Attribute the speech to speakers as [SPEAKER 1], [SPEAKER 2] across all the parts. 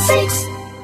[SPEAKER 1] Six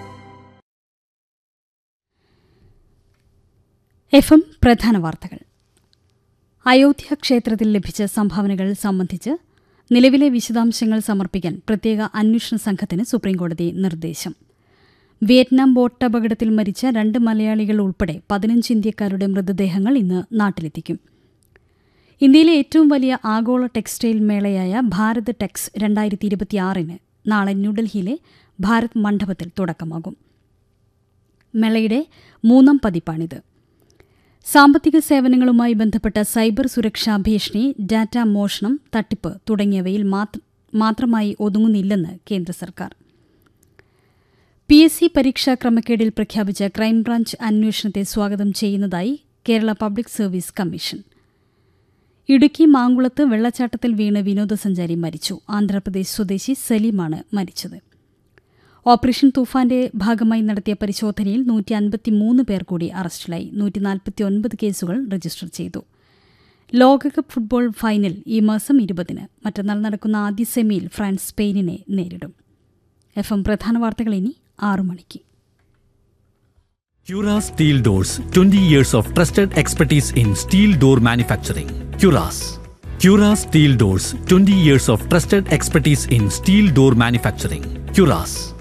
[SPEAKER 2] F M പ്രധാന വാർത്തകൾ അയോധ്യ ക്ഷേത്രത്തിൽ ലഭിച്ച സംഭാവനകൾ സംബന്ധിച്ച് നിലവിലെ വിശദാംശങ്ങൾ സമർപ്പിക്കാൻ പ്രത്യേക അന്വേഷണ സംഘത്തിന് സുപ്രീംകോടതി നിർദ്ദേശം വിയറ്റ്നാം ബോട്ട് അപകടത്തിൽ മരിച്ച രണ്ട് മലയാളികൾ ഉൾപ്പെടെ പതിനഞ്ച് ഇന്ത്യക്കാരുടെ മൃതദേഹങ്ങൾ ഇന്ന് നാട്ടിലെത്തിക്കും ഇന്ത്യയിലെ ഏറ്റവും വലിയ ആഗോള ടെക്സ്റ്റൈൽ മേളയായ ഭാരത് ടെക്സ് രണ്ടായിരത്തി ഇരുപത്തിയാറിന് നാളെ ന്യൂഡൽഹിയിലെ ഭാരത് മണ്ഡപത്തിൽ തുടക്കമാകും മേളയുടെ മൂന്നാം പതിപ്പാണിത് സാമ്പത്തിക സേവനങ്ങളുമായി ബന്ധപ്പെട്ട സൈബർ സുരക്ഷാ ഭീഷണി ഡാറ്റ മോഷണം തട്ടിപ്പ് തുടങ്ങിയവയിൽ മാത്ര- മാത്രമായി ഒതുങ്ങുന്നില്ലെന്ന് കേന്ദ്ര സർക്കാർ പി എസ് സി പരീക്ഷാ ക്രമക്കേടിൽ പ്രഖ്യാപിച്ച ക്രൈംബ്രാഞ്ച് അന്വേഷണത്തെ സ്വാഗതം ചെയ്യുന്നതായി Kerala public service commission Idukki മാങ്കുളത്ത് വെള്ളച്ചാട്ടത്തിൽ വീണ് വിനോദസഞ്ചാരി മരിച്ചു ആന്ധ്രാപ്രദേശ് സ്വദേശി സലീമാണ് മരിച്ചത് ഓപ്പറേഷൻ തൂഫാന്റെ ഭാഗമായി നടത്തിയ പരിശോധനയിൽ നൂറ്റി അൻപത്തിമൂന്ന് പേർ കൂടി അറസ്റ്റിലായി നൂറ്റി നാൽപ്പത്തിയൊൻപത് കേസുകൾ രജിസ്റ്റർ ചെയ്തു ലോകകപ്പ് ഫുട്ബോൾ ഫൈനൽ ഈ മാസം ഇരുപതിന് മറ്റന്നാൾ നടക്കുന്ന ആദ്യ സെമിയിൽ ഫ്രാൻസ് സ്പെയിനിനെ നേരിടും എഫ് എം പ്രധാന വാർത്തകൾ ഇനി ആറു മണിക്ക്
[SPEAKER 3] Cura Steel Doors 20 years of trusted expertise in steel door manufacturing. Curas. Cura Steel Doors 20 years of trusted expertise in steel door manufacturing. Curas.